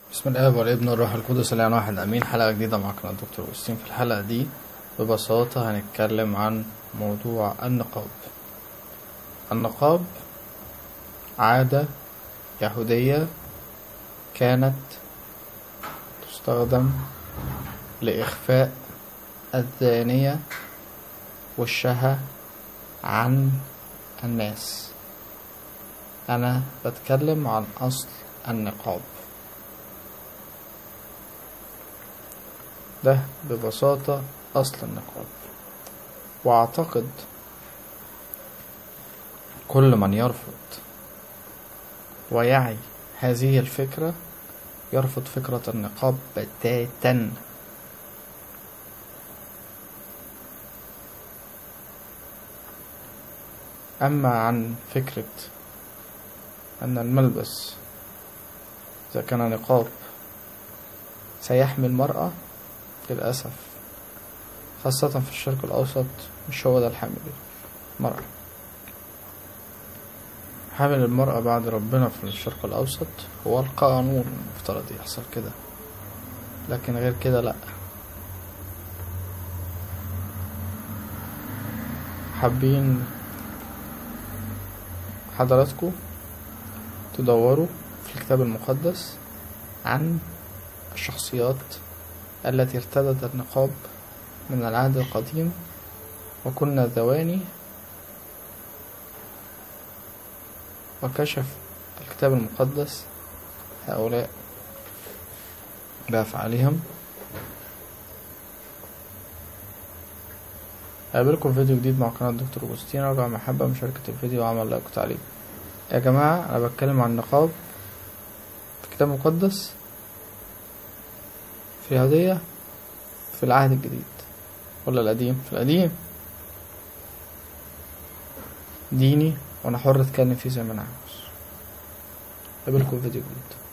بسم الله والابن والروح القدس الان واحد امين حلقه جديده مع قناه دكتور أوستين في الحلقه دي ببساطه هنتكلم عن موضوع النقاب النقاب عاده يهوديه كانت تستخدم لاخفاء الذانيه وشها عن الناس انا بتكلم عن اصل النقاب ده ببساطة أصل النقاب وأعتقد كل من يرفض ويعي هذه الفكرة يرفض فكرة النقاب بتاتا أما عن فكرة أن الملبس إذا كان نقاب سيحمي المرأة للأسف خاصة في الشرق الأوسط مش هو ده الحامل المرأة حامل المرأة بعد ربنا في الشرق الأوسط هو القانون المفترض يحصل كده لكن غير كده لأ حابين حضراتكم تدوروا في الكتاب المقدس عن الشخصيات التي ارتدت النقاب من العهد القديم وكنا ذواني وكشف الكتاب المقدس هؤلاء بأفعالهم أقابلكم في فيديو جديد مع قناة دكتور أوجستين أرجع محبة مشاركة الفيديو وعمل لايك وتعليق يا جماعة أنا بتكلم عن النقاب في الكتاب المقدس في اليهودية في العهد الجديد ولا القديم في القديم ديني وانا حر اتكلم فيه زي ما انا عاوز قابلكم في فيديو جديد